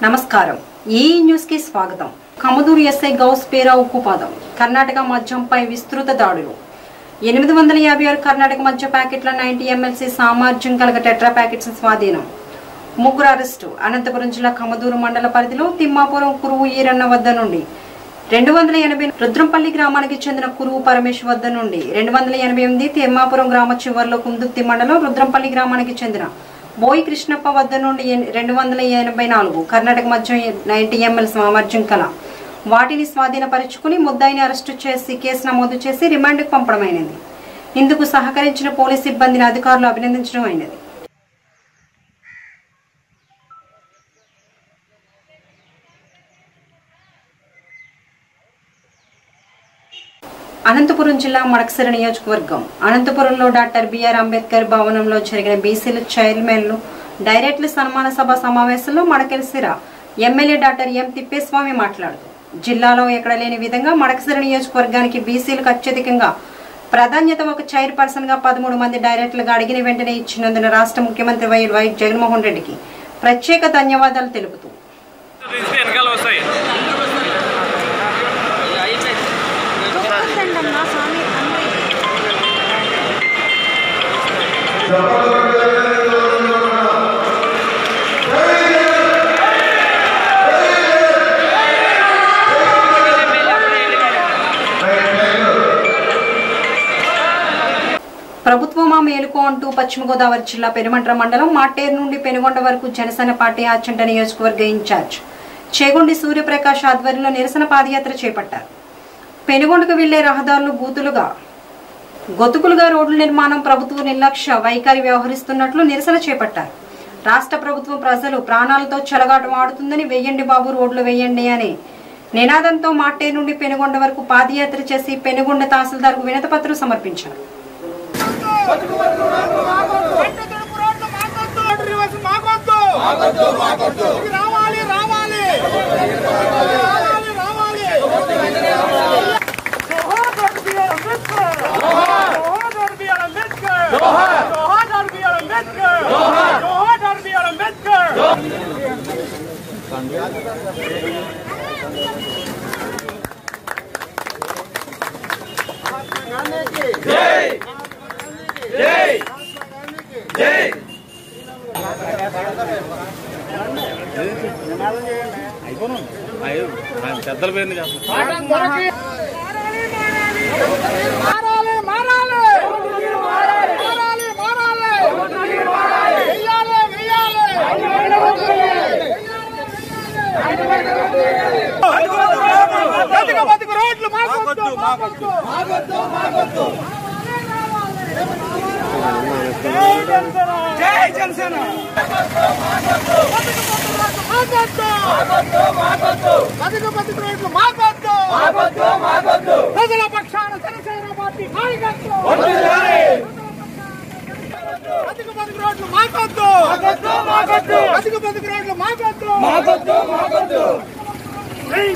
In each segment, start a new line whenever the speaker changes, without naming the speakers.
నమస్కారం ఈ న్యూస్ కి స్వాగతం కమదూరు ఎస్ఐ గౌస్ పేరా ఉక్కుపాదం కర్ణాటక మద్యంపై విస్తృత దాడులు ఎనిమిది వందల యాభై ఆరు కర్ణాటక మద్య ప్యాకెట్ల నైన్టీ ఎంఎల్సీ సామర్థ్యం కలగ టెట్రా ప్యాకెట్స్ స్వాధీనం ముగ్గురు అరెస్టు అనంతపురం జిల్లా కమదూరు మండల పరిధిలో తిమ్మాపురం కురువు ఈరన్న వద్ద నుండి రెండు వందల ఎనభై రుద్రంపల్లి గ్రామానికి చెందిన కురువు పరమేశ్ వద్ద నుండి రెండు వందల ఎనభై ఎనిమిది తిమ్మాపురం గ్రామ చివరిలో కుందుర్తి మండలం రుద్రంపల్లి గ్రామానికి చెందిన బోయి కృష్ణప్ప వద్ద నుండి ఎన్- రెండు వందల ఎనభై నాలుగు కర్ణాటక మధ్య నైన్టీ ఎంఎల్ సామర్థ్యం కల వాటిని స్వాధీనపరుచుకుని ముద్దాయిని అరెస్టు చేసి కేసు నమోదు చేసి రిమాండ్కు పంపడమైనది ఇందుకు సహకరించిన పోలీస్ సిబ్బందిని అధికారులు అభినందించడం అయినది అనంతపురం జిల్లా మడకసిర నియోజకవర్గం అనంతపురంలో డాక్టర్ బిఆర్ అంబేద్కర్ భవనంలో జరిగిన బీసీల చైర్మన్లు డైరెక్టర్ల సన్మాన సభ సమావేశంలో Madakasira MLA doctor M Thippeswamy మాట్లాడుతూ జిల్లాలో ఎక్కడ లేని విధంగా మడకసిర నియోజకవర్గానికి బీసీలకు అత్యధికంగా ప్రాధాన్యత ఒక చైర్పర్సన్ గా పదమూడు మంది డైరెక్టర్లుగా అడిగిన వెంటనే ఇచ్చినందున రాష్ట్ర ముఖ్యమంత్రి వై వై జగన్మోహన్ రెడ్డికి ప్రత్యేక ధన్యవాదాలు తెలుపుతూ
తీస్తే వెనకాల వస్తాయి
చూసండమ్మా స్వామి అందరి
ప్రభుత్వమా మేలుకో అంటూ పశ్చిమ గోదావరి జిల్లా పెనుమంట్ర మండలం మాటేరు నుండి పెనుగొండ వరకు జనసేన పార్టీ ఆచంట నియోజకవర్గ ఇన్ఛార్జ్ చేగొండి సూర్యప్రకాష్ ఆధ్వర్యంలో నిరసన పాదయాత్ర చేపట్టారు పెనుగొండకు వెళ్లే రహదారులు బూతులుగా గొతుకులుగా రోడ్ల నిర్మాణం ప్రభుత్వ నిర్లక్ష్య వైఖరి వ్యవహరిస్తున్నట్లు నిరసన చేపట్టారు రాష్ట్ర ప్రభుత్వం ప్రజలు ప్రాణాలతో చెలగాటం ఆడుతుందని వెయ్యండి బాబు రోడ్లు వేయండి అని నినాదంతో మాటే నుండి పెనుగొండ వరకు పాదయాత్ర చేసి పెనుగొండ తహసీల్దార్కు వినతిపత్రం సమర్పించారు
రావాలి రావాలి రావాలి రావాలి జోహార్ డాక్టర్ బిఆర్ అంబేద్కర్ జోహార్ డాక్టర్ బిఆర్ అంబేద్కర్ జోహార్ డాక్టర్ బిఆర్ అంబేద్కర్ జోహార్ డాక్టర్ బిఆర్ అంబేద్కర్
పెద్దల పేరుని చేస్తాం
మారాలి మారాలి మారాలి మారాలి వెయ్యాలి వెయ్యాలి బతుకు బతుకు రోడ్లు మాకొద్దు మాకొద్దు జై జనసేన బతుకు బతుకు రోడ్లు మాకొద్దు ప్రజల పక్షాన జనసేన పార్టీ నాయకత్వం బతుకు బతుకు రోడ్లు మాకొద్దు బతుకు బతుకు రోడ్లు మాకొద్దు జై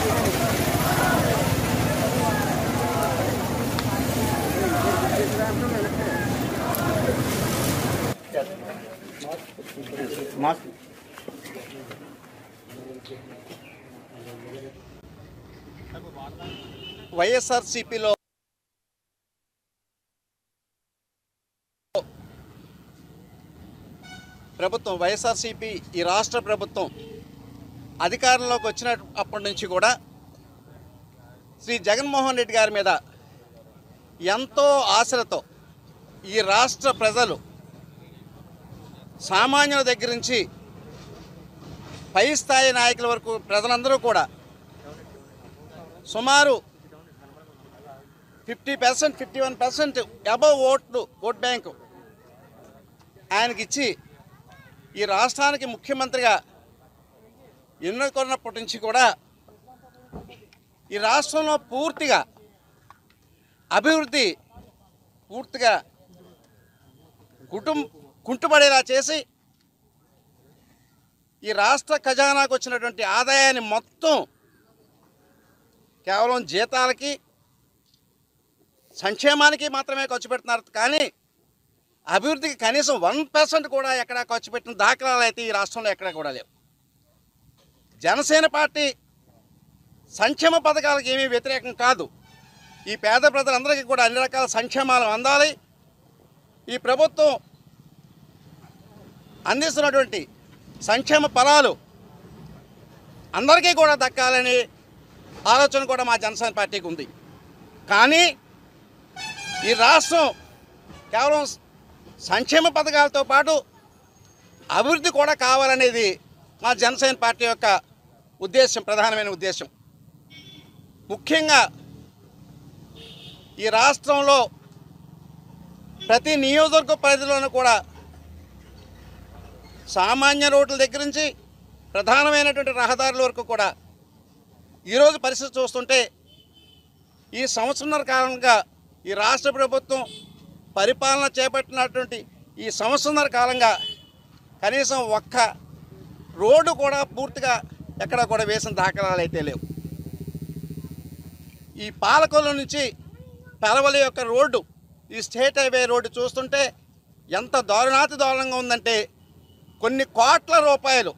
వైఎస్ఆర్సీపీలో ప్రభుత్వం వైఎస్ఆర్సీపీ ఈ రాష్ట్ర ప్రభుత్వం అధికారంలోకి వచ్చిన అప్పటి నుంచి కూడా శ్రీ జగన్మోహన్ రెడ్డి గారి మీద ఎంతో ఆశలతో ఈ రాష్ట్ర ప్రజలు సామాన్యుల దగ్గర నుంచి పై స్థాయి నాయకుల వరకు ప్రజలందరూ కూడా సుమారు fifty percent fifty one percent above ఓట్లు ఓట్ బ్యాంకు ఆయనకి ఇచ్చి ఈ రాష్ట్రానికి ముఖ్యమంత్రిగా ఎన్నుకున్నప్పటి నుంచి కూడా ఈ రాష్ట్రంలో పూర్తిగా అభివృద్ధి పూర్తిగా కుటుంబ కుంటుపడేలా చేసి ఈ రాష్ట్ర ఖజానాకు వచ్చినటువంటి ఆదాయాన్ని మొత్తం కేవలం జీతాలకి సంక్షేమానికి మాత్రమే ఖర్చు పెడుతున్నారు కానీ అభివృద్ధికి కనీసం వన్ పర్సెంట్ కూడా ఎక్కడ ఖర్చు పెట్టిన దాఖలాలు అయితే ఈ రాష్ట్రంలో ఎక్కడ కూడా లేవు జనసేన పార్టీ సంక్షేమ పథకాలకు ఏమీ వ్యతిరేకం కాదు ఈ పేద ప్రజలందరికీ కూడా అన్ని రకాల సంక్షేమాలు అందాలి ఈ ప్రభుత్వం అందిస్తున్నటువంటి సంక్షేమ ఫలాలు అందరికీ కూడా దక్కాలని ఆలోచన కూడా మా జనసేన పార్టీకి ఉంది కానీ ఈ రాష్ట్రం కేవలం సంక్షేమ పథకాలతో పాటు అభివృద్ధి కూడా కావాలనేది మా జనసేన పార్టీ యొక్క ఉద్దేశం ప్రధానమైన ఉద్దేశం ముఖ్యంగా ఈ రాష్ట్రంలో ప్రతి నియోజకవర్గ పరిధిలోనూ కూడా సామాన్య రోడ్ల దగ్గర నుంచి ప్రధానమైనటువంటి రహదారుల వరకు కూడా ఈరోజు పరిస్థితి చూస్తుంటే ఈ సంవత్సరంన్నర కాలంగా ఈ రాష్ట్ర ప్రభుత్వం పరిపాలన చేపట్టినటువంటి ఈ సంవత్సరంన్నర కాలంగా కనీసం ఒక్క రోడ్డు కూడా పూర్తిగా ఎక్కడ కూడా వేసిన దాఖలాలు అయితే లేవు ఈ పాలకొల్లు నుంచి పెరవలి యొక్క రోడ్డు ఈ స్టేట్ హైవే రోడ్డు చూస్తుంటే ఎంత దారుణాతి దారుణంగా ఉందంటే కొన్ని కోట్ల రూపాయలు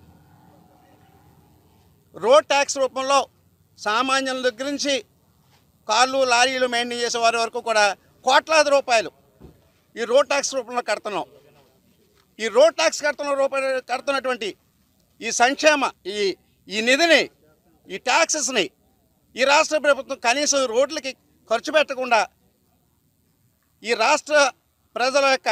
రోడ్ ట్యాక్స్ రూపంలో సామాన్యుల దగ్గర నుంచి కార్లు లారీలు మెయింటైన్ చేసే వారి వరకు కూడా కోట్లాది రూపాయలు ఈ రోడ్ ట్యాక్స్ రూపంలో కడుతున్నాం ఈ రోడ్ ట్యాక్స్ కడుతున్న రూపాయలు కడుతున్నటువంటి ఈ సంక్షేమ ఈ ఈ నిధిని ఈ ట్యాక్సెస్ని ఈ రాష్ట్ర ప్రభుత్వం కనీసం రోడ్లకి ఖర్చు పెట్టకుండా ఈ రాష్ట్ర ప్రజల యొక్క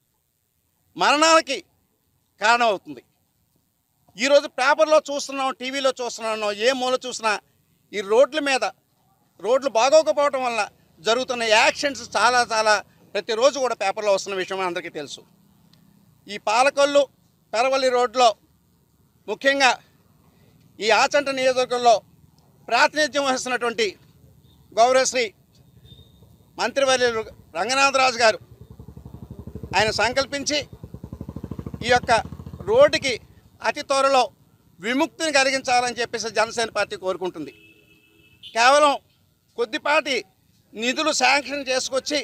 మరణాలకి కారణమవుతుంది ఈరోజు పేపర్లో చూస్తున్నాం టీవీలో చూస్తున్నాం ఏ మూల చూసినా ఈ రోడ్ల మీద రోడ్లు బాగోకపోవటం వల్ల జరుగుతున్న యాక్సిడెంట్స్ చాలా చాలా ప్రతిరోజు కూడా పేపర్లో వస్తున్న విషయం అందరికీ తెలుసు ఈ పాలకొల్లు పెరవల్లి రోడ్లో ముఖ్యంగా ఈ ఆచంట నియోజకవర్గంలో ప్రాతినిధ్యం వహిస్తున్నటువంటి గౌరవశ్రీ మంత్రివర్యులు రంగనాథరాజు గారు ఆయన సంకల్పించి ఈ యొక్క రోడ్డుకి అతి త్వరలో విముక్తిని కలిగించాలని చెప్పేసి జనసేన పార్టీ కోరుకుంటుంది కేవలం కొద్దిపాటి నిధులు శాంక్షన్ చేసుకొచ్చి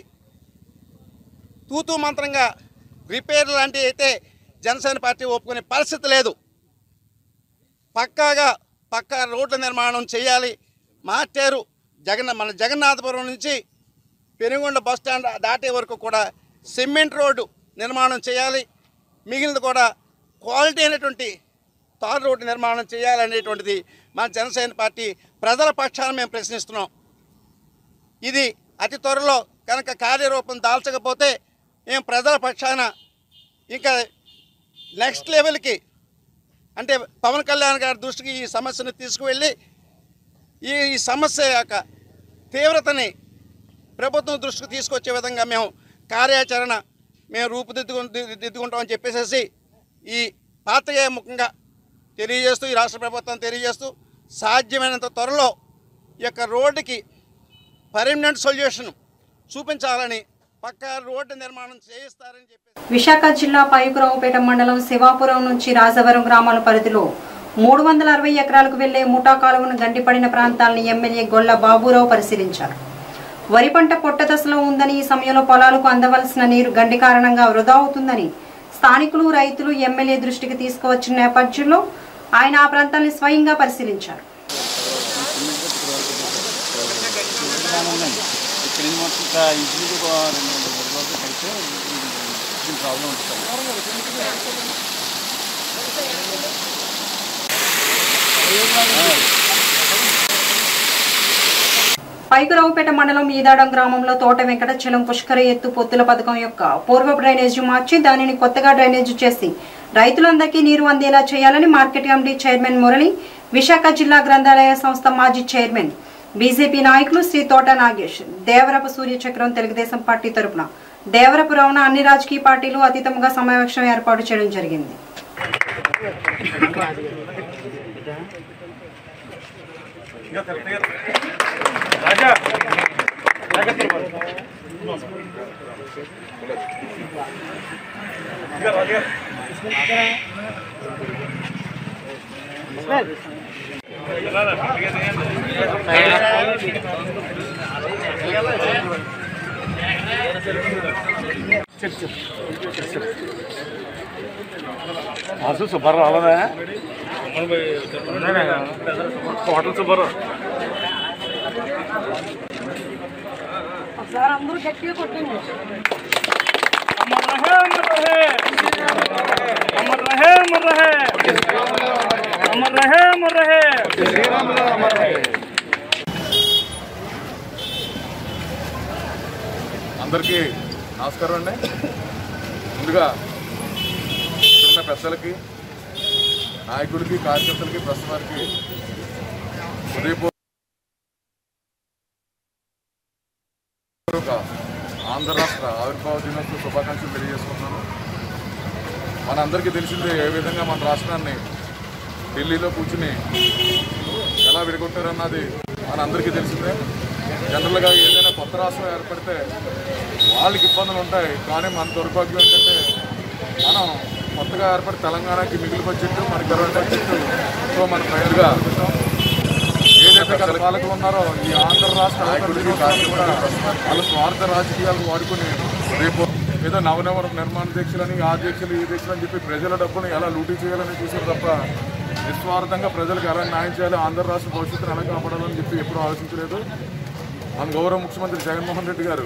తూతూ మంత్రంగా రిపేర్ లాంటివి అయితే జనసేన పార్టీ ఒప్పుకునే పరిస్థితి లేదు పక్కాగా పక్కా రోడ్ల నిర్మాణం చేయాలి మార్చారు జగన్ మన జగన్నాథపురం నుంచి పెనుగొండ బస్ స్టాండ్ దాటే వరకు కూడా సిమెంట్ రోడ్డు నిర్మాణం చేయాలి మిగిలినది కూడా క్వాలిటీ అయినటువంటి తార్ రోడ్డు నిర్మాణం చేయాలనేటువంటిది మన జనసేన పార్టీ ప్రజల పక్షాన మేము ప్రశ్నిస్తున్నాం ఇది అతి త్వరలో కనుక కార్యరూపం దాల్చకపోతే మేము ప్రజల పక్షాన ఇంకా నెక్స్ట్ లెవెల్కి అంటే పవన్ కళ్యాణ్ గారి దృష్టికి ఈ సమస్యను తీసుకువెళ్ళి ఈ ఈ సమస్య యొక్క తీవ్రతని ప్రభుత్వం దృష్టికి తీసుకొచ్చే విధంగా మేము కార్యాచరణ మేము రూపుదిద్దుకు ది- దిద్దుకుంటామని చెప్పేసేసి ఈ పాత్రికేయ ముఖంగా తెలియజేస్తూ ఈ రాష్ట్ర ప్రభుత్వం తెలియజేస్తూ సాధ్యమైనంత త్వరలో ఈ యొక్క రోడ్డుకి పర్మనెంట్ సొల్యూషన్ చూపించాలని పక్కా రోడ్డు నిర్మాణం చేయిస్తారని చెప్పి
విశాఖ జిల్లా పైకురావుపేట మండలం శివాపురం నుంచి రాజవరం గ్రామాల పరిధిలో మూడు వందల అరవై ఎకరాలకు వెళ్లే ముఠా కాలువను గండిపడిన ప్రాంతాలను ఎమ్మెల్యే గొల్ల బాబురావు పరిశీలించారు వరి పంట పొట్ట దశలో ఉందని ఈ సమయంలో పొలాలకు అందవలసిన నీరు గండి కారణంగా వృధా అవుతుందని స్థానికులు రైతులు ఎమ్మెల్యే దృష్టికి తీసుకువచ్చిన నేపథ్యంలో ఆయన ఆ ప్రాంతాన్ని స్వయంగా పరిశీలించారు
ఇక్కడ నుంచి మొత్తం ఇంకా ఇంచుమించు ఒక రెండు వందల రోజులు కలిస్తే దీని ప్రాబ్లం ఉంటుంది
పైకురావుపేట మండలం ఈదాడం గ్రామంలో తోట వెంకటచలం పుష్కర ఎత్తు పొత్తుల పథకం యొక్క పూర్వ డ్రైనేజీ మార్చి దానిని కొత్తగా డ్రైనేజీ చేసి రైతులందరికీ నీరు అందేలా చేయాలని market committee chairman Murali Visakha జిల్లా గ్రంథాలయ సంస్థ మాజీ చైర్మన్ బీజేపీ నాయకులు శ్రీ తోట నాగేష్ దేవరపు సూర్యచక్రం తెలుగుదేశం పార్టీ తరపున దేవరపు రమణ అన్ని రాజకీయ పార్టీలు అతీతంగా సమావేశం ఏర్పాటు చేయడం జరిగింది
రాజా
అసలు సుబ్బారావు రాలేదా
హోటల్ సుబ్బారావు
ఒకసారి అందరూ గట్టిగా కొట్టండి
अमर रहे अमर रहे अमर रहे अमर रहे अमर रहे अमर रहे
అందరికీ నమస్కారం అండి ముందుగా చిన్న పెద్దలకి నాయకుడికి కార్యకర్తలకి ప్రెస్ వారికి హృదయపూర్వక ఆంధ్ర రాష్ట్ర ఆవిర్భావ దినోత్సవ శుభాకాంక్షలు తెలియజేసుకుంటున్నాను మనందరికీ తెలిసిందే ఏ విధంగా మన రాష్ట్రాన్ని ఢిల్లీలో కూర్చుని ఎలా విడగొట్టారన్నది మనందరికీ తెలిసిందే జనరల్గా ఏదైనా కొత్త రాష్ట్రం ఏర్పడితే వాళ్ళకి ఇబ్బందులు ఉంటాయి కానీ మన దౌర్భాగ్యం ఏంటంటే మనం కొత్తగా ఏర్పడి తెలంగాణకి మిగిలి బడ్జెట్ మనకి ఇరవై బడ్జెట్ సో మన ప్రజలుగా ఏదైతే గత పాలకులు ఉన్నారో ఈ ఆంధ్ర రాష్ట్ర నాయకుడికి కూడా వాళ్ళ స్వార్థ రాజకీయాలు వాడుకుని రేపు ఏదో నవనవ నిర్మాణ దీక్షలని ఆ దీక్షలు ఈ దీక్షలు అని చెప్పి ప్రజల డబ్బుని ఎలా లూటీ చేయాలని చూసారు తప్ప నిస్వార్థంగా ప్రజలకు ఎలా న్యాయం చేయాలి ఆంధ్ర రాష్ట్ర భవిష్యత్తును ఎలా కాపాడాలని చెప్పి ఎప్పుడూ ఆలోచించలేదు మన గౌరవ ముఖ్యమంత్రి జగన్మోహన్ రెడ్డి గారు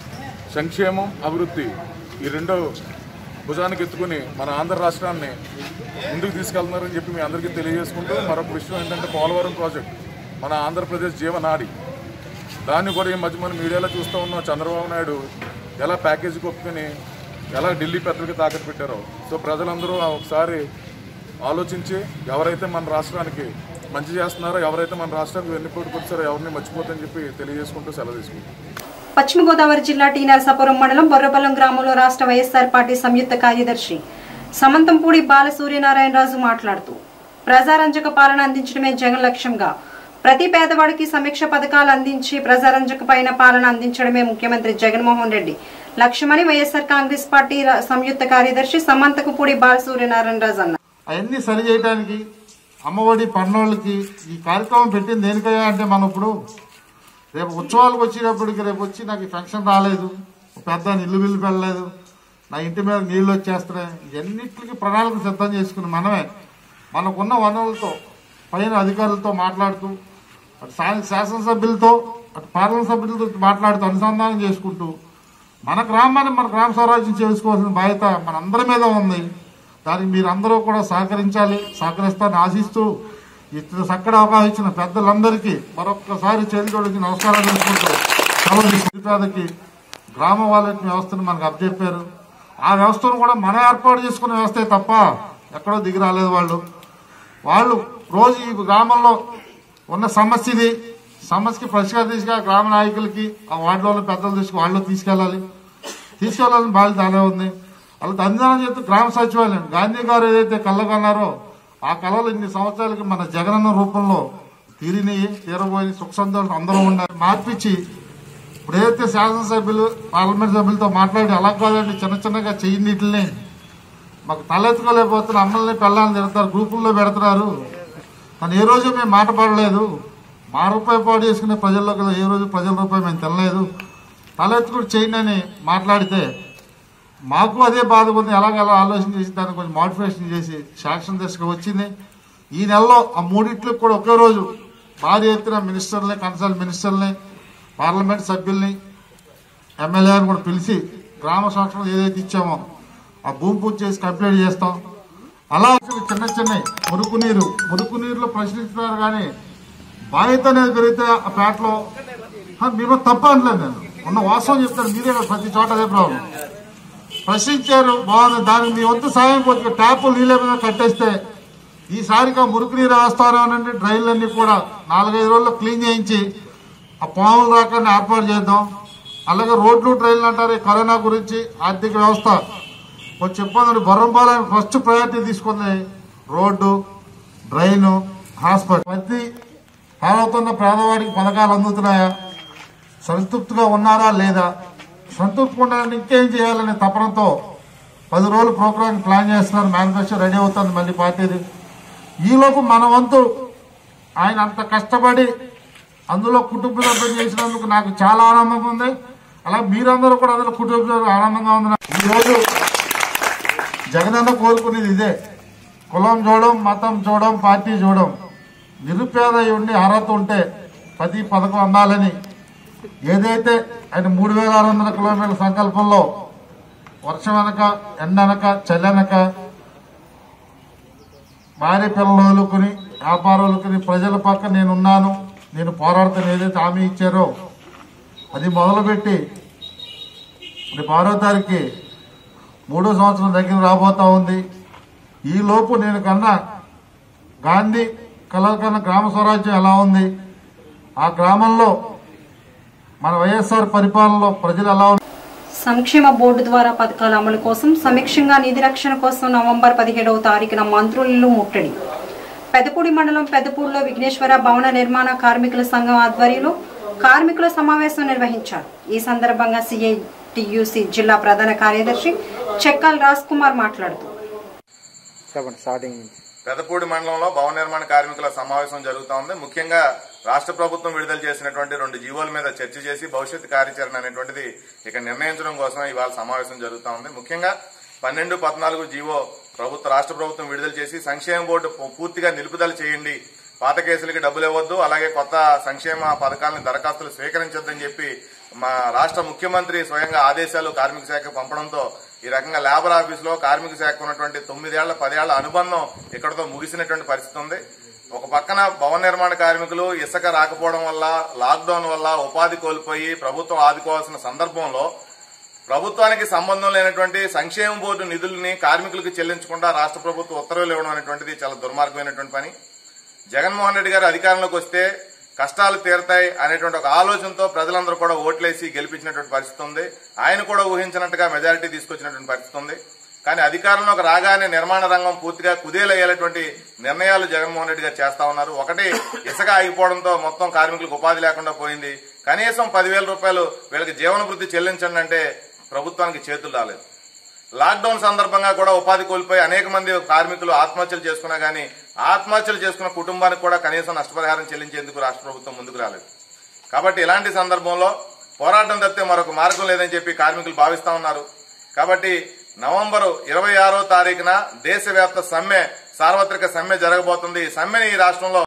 సంక్షేమం అభివృద్ధి ఈ రెండో భుజానికి ఎత్తుకుని మన ఆంధ్ర రాష్ట్రాన్ని ముందుకు తీసుకెళ్తున్నారని చెప్పి మీ అందరికీ తెలియజేసుకుంటూ మరొక విషయం ఏంటంటే పోలవరం ప్రాజెక్ట్ మన ఆంధ్రప్రదేశ్ జీవనాడి దాన్ని కూడా ఈ మధ్య మనం మీడియాలో చూస్తూ ఉన్నాం చంద్రబాబు నాయుడు ఎలా ప్యాకేజీ ఒప్పుకొని ఎలా ఢిల్లీ పెద్దలకి తాకట్టు పెట్టారో సో ప్రజలందరూ ఒకసారి ఆలోచించి ఎవరైతే మన రాష్ట్రానికి మంచి చేస్తున్నారో ఎవరైతే మన రాష్ట్రానికి వెన్నుపోటు కొట్టారో ఎవరిని మర్చిపోతని చెప్పి తెలియజేసుకుంటూ సెలవు తీసుకుంటాం
పశ్చిమ గోదావరి జిల్లా టీ నరసాపురం మండలం బొర్రపల్లం గ్రామంలో రాష్ట్ర వైఎస్ఆర్ పార్టీ సంయుక్త కార్యదర్శి సమంతంపూడి బాల సూర్యనారాయణరాజు మాట్లాడుతూ ప్రజారంజక పాలన అందించడమే జగన్ లక్ష్యంగా ప్రతి పేదవాడికి సమీక్ష పథకాలు అందించి ప్రజారంజక పైన పాలన అందించడమే ముఖ్యమంత్రి జగన్మోహన్ రెడ్డి లక్ష్యమని వైఎస్ఆర్ కాంగ్రెస్ పార్టీ రా- సంయుక్త కార్యదర్శి సమంతకుపూడి బాల సూర్యనారాయణరాజు అన్నారు
అవన్నీ సరి చేయడానికి అమ్మఒడి పన్నోళ్ళకి ఈ కార్యక్రమం పెట్టింది దేనికయ్యా అంటే మనం ఇప్పుడు రేపు ఉత్సవాలకు వచ్చేటప్పటికి రేపు వచ్చి నాకు ఈ ఫంక్షన్ రాలేదు పెద్ద ఇల్లు బిల్లు వెళ్ళలేదు నా ఇంటి మీద నీళ్లు వచ్చేస్తున్నాయి ఇవన్నిటికి ప్రణాళిక సిద్ధం చేసుకుని మనమే మనకున్న వనరులతో పైన అధికారులతో మాట్లాడుతూ అటు స్థానిక శాసనసభ్యులతో అటు పార్లమెంట్ సభ్యులతో మాట్లాడుతూ అనుసంధానం చేసుకుంటూ మన గ్రామాన్ని మన గ్రామ స్వరాజ్యం చేసుకోవాల్సిన బాధ్యత మనందరి మీద ఉంది దానికి మీరందరూ కూడా సహకరించాలి సహకరిస్తారని ఆశిస్తూ ఇతర చక్కటి అవకాశం ఇచ్చిన పెద్దలందరికీ మరొక్కసారి చేతితోడికి నమస్కారాలు చేసుకుంటూ సెలవు తీసుకుంటానికి గ్రామ వాలెట్ వ్యవస్థను మనకు అప్పచెప్పారు ఆ వ్యవస్థను కూడా మనం ఏర్పాటు చేసుకునే వ్యవస్థే తప్ప ఎక్కడో దిగి రాలేదు వాళ్ళు వాళ్ళు రోజు ఈ గ్రామంలో ఉన్న సమస్య ఇది సమస్యకి పరిష్కారం తీసుకు గ్రామ నాయకులకి ఆ వార్డులో ఉన్న పెద్దలు తీసుకు వాళ్ళు తీసుకెళ్ళాలి తీసుకెళ్లాలని బాధ్యత అదే ఉంది వాళ్ళు తండ్రి చెప్తే గ్రామ సచివాలయం గాంధీ గారు ఏదైతే కళ్ళకన్నారో ఆ కళలు ఇన్ని సంవత్సరాలకి మన జగనన్న రూపంలో తీరినాయి తీరబోయి సుఖ సంతోషాలు అందరూ ఉండాలి మార్పిచ్చి ఇప్పుడు ఏదైతే శాసనసభ్యులు పార్లమెంట్ సభ్యులతో మాట్లాడి అలా కాదండి చిన్న చిన్నగా చెయ్యి వీటిని మాకు తలెత్తుకోలేకపోతున్న అమ్మల్ని పిల్లల్ని తిడతారు గ్రూపుల్లో పెడుతున్నారు కానీ ఏ రోజు మేము మాట పడలేదు మా రూపాయి పాటు చేసుకునే ప్రజల్లో కదా ఏ రోజు ప్రజల రూపాయి మేము తినలేదు తలెత్తుకుని చేయండి అని మాట్లాడితే మాకు అదే బాధ ఉంది ఎలాగలా ఆలోచన చేసి దాన్ని కొంచెం మోటివేషన్ చేసి శాంక్షన్ దశకు వచ్చింది ఈ నెలలో ఆ మూడిట్లకు కూడా ఒకే రోజు భారీ ఎత్తున మినిస్టర్ని కన్సల్ట్ మినిస్టర్ని పార్లమెంట్ సభ్యుల్ని ఎమ్మెల్యేని కూడా పిలిచి గ్రామ సంరక్షణ ఏదైతే ఇచ్చామో ఆ భూమి పూజ చేసి కంప్లీట్ చేస్తాం అలా చిన్న చిన్న మురుకు నీరు మురుకు నీరులో ప్రశ్నిస్తున్నారు కానీ బాధ్యత అనేది పెరిగితే ఆ పేటలో హా, మేము తప్ప అనలేదు నేను ఉన్న వాస్తవం చెప్తాను మీరే కదా ప్రతి చోట అదే ప్రాబ్లం ప్రశ్నించారు బాగుంది దానికి మీ వంతు సాయం కొద్దిగా ట్యాప్ నీళ్ళ మీద కట్టేస్తే ఈసారిగా మురుకు నీరు వేస్తారనండి డ్రైన్లన్నీ కూడా నాలుగైదు రోజుల్లో క్లీన్ చేయించి ఆ పాములు రాకుండా ఏర్పాటు చేద్దాం అలాగే రోడ్లు ట్రైన్లు అంటారు ఈ కరోనా గురించి ఆర్థిక వ్యవస్థ కొంచెం ఇబ్బంది బొర్రంపాలని ఫస్ట్ ప్రయారిటీ తీసుకుంది రోడ్డు డ్రైను హాస్పిటల్ ప్రతి పాలవుతున్న పేదవాడికి పథకాలు అందుతున్నాయా సంతృప్తిగా ఉన్నారా లేదా సంతృప్తి ఉండడానికి ఇంకేం చేయాలనే తపనతో పది రోజులు ప్రోగ్రామ్ ప్లాన్ చేస్తున్నారు మేనిఫెస్టో రెడీ అవుతుంది మళ్ళీ పార్టీది ఈలోపు మన వంతు ఆయన అంత కష్టపడి అందులో కుటుంబ సభ్యులు చేసినందుకు నాకు చాలా ఆనందంగా ఉంది అలా మీరందరూ కూడా అందులో కుటుంబ సభ్యులు ఆనందంగా ఉంది నాకు. ఈ రోజు జగనన్న కోరుకునేది ఇదే కులం చూడడం మతం చూడడం పార్టీ చూడడం నిరుపేద ఉండి అర్హత ఉంటే పది పథకం అందాలని ఏదైతే ఆయన మూడు వేల ఆరు వందల కిలోమీటర్ల సంకల్పంలో వర్షం అనక ఎండ అనక చలి అనక భార్య పిల్లలు వదులుకుని వ్యాపారం వదులుకుని ప్రజల పక్క నేనున్నాను నేను పోరాడుతాను ఏదైతే హామీ ఇచ్చారో అది మొదలుపెట్టి రేపు ఆరో తారీఖు మూడో సంవత్సరం దగ్గర రాబోతా ఉంది ఈ లోపు నేను కన్నా గాంధీ కలల కన్నా గ్రామ స్వరాజ్యం ఎలా ఉంది ఆ గ్రామంలో మన వైఎస్ఆర్ పరిపాలనలో ప్రజలు ఎలా ఉన్నారు
సంక్షేమ బోర్డు ద్వారా పథకాల అమలు కోసం సమీక్షంగా నిధి రక్షణ కోసం నవంబర్ పదిహేడవ తారీఖున మంత్రులు ముట్టడి పెదపూడి మండలం పెదపూడిలో విఘ్నేశ్వర భవన నిర్మాణ కార్మికుల సంఘం ఆధ్వర్యంలో కార్మికుల సమావేశం నిర్వహించారు ఈ సందర్భంగా సిఐటియుసి జిల్లా ప్రధాన కార్యదర్శి చెక్కల్ రాజ్ కుమార్ మాట్లాడుతూ
పెదపూడి మండలంలో భవన నిర్మాణ కార్మికుల సమావేశం జరుగుతా ఉంది ముఖ్యంగా రాష్ట్ర ప్రభుత్వం విడుదల చేసినటువంటి రెండు జీవోల మీద చర్చ చేసి భవిష్యత్ కార్యాచరణ అనేటువంటిది ఇక నిర్ణయించడం కోసం ఇవాళ సమావేశం జరుగుతా ఉంది ముఖ్యంగా పన్నెండు పద్నాలుగు జీవో ప్రభుత్వ రాష్ట్ర ప్రభుత్వం విడుదల చేసి సంక్షేమ బోర్డు పూ- పూర్తిగా నిలుపుదల చేయండి పాత కేసులకి డబ్బులు ఇవ్వద్దు అలాగే కొత్త సంక్షేమ పథకాలను దరఖాస్తులు స్వీకరించొద్దని చెప్పి మా రాష్ట్ర ముఖ్యమంత్రి స్వయంగా ఆదేశాలు కార్మిక శాఖ పంపడంతో ఈ రకంగా లేబర్ ఆఫీసులో కార్మిక శాఖ ఉన్నటువంటి తొమ్మిదేళ్ల పదేళ్ల అనుబంధం ఇక్కడతో ముగిసినటువంటి పరిస్థితి ఉంది ఒక పక్కన భవన నిర్మాణ కార్మికులు ఇసుక రాకపోవడం వల్ల లాక్డౌన్ వల్ల ఉపాధి కోల్పోయి ప్రభుత్వం ఆదుకోవాల్సిన సందర్భంలో ప్రభుత్వానికి సంబంధం లేనటువంటి సంక్షేమ బోర్డు నిధుల్ని కార్మికులకు చెల్లించకుండా రాష్ట్ర ప్రభుత్వం ఉత్తర్వులు ఇవ్వడం అనేటువంటిది చాలా దుర్మార్గమైనటువంటి పని జగన్మోహన్ రెడ్డి గారు అధికారంలోకి వస్తే కష్టాలు తీరతాయి అనేటువంటి ఒక ఆలోచనతో ప్రజలందరూ కూడా ఓట్లేసి గెలిపించినటువంటి పరిస్థితి ఉంది ఆయన కూడా ఊహించినట్టుగా మెజారిటీ తీసుకొచ్చినటువంటి పరిస్థితి ఉంది కానీ అధికారంలోకి రాగానే నిర్మాణ రంగం పూర్తిగా కుదేలయ్యేటువంటి నిర్ణయాలు జగన్మోహన్ రెడ్డి గారు చేస్తా ఉన్నారు ఒకటి ఇసుక ఆగిపోవడంతో మొత్తం కార్మికులకు ఉపాధి లేకుండా పోయింది కనీసం పదివేల రూపాయలు వీళ్ళకి జీవన వృత్తి చెల్లించండి అంటే ప్రభుత్వానికి చేతులు రాలేదు లాక్డౌన్ సందర్భంగా కూడా ఉపాధి కోల్పోయి అనేక మంది కార్మికులు ఆత్మహత్యలు చేసుకున్నా గానీ ఆత్మహత్యలు చేసుకున్న కుటుంబానికి కూడా కనీసం నష్టపరిహారం చెల్లించేందుకు రాష్ట్ర ప్రభుత్వం ముందుకు రాలేదు కాబట్టి ఇలాంటి సందర్భంలో పోరాటం తప్పితే మరొక మార్గం లేదని చెప్పి కార్మికులు భావిస్తా ఉన్నారు కాబట్టి నవంబర్ ఇరవై ఆరో తారీఖున దేశవ్యాప్త సమ్మె సార్వత్రిక సమ్మె జరగబోతుంది ఈ సమ్మెని ఈ రాష్ట్రంలో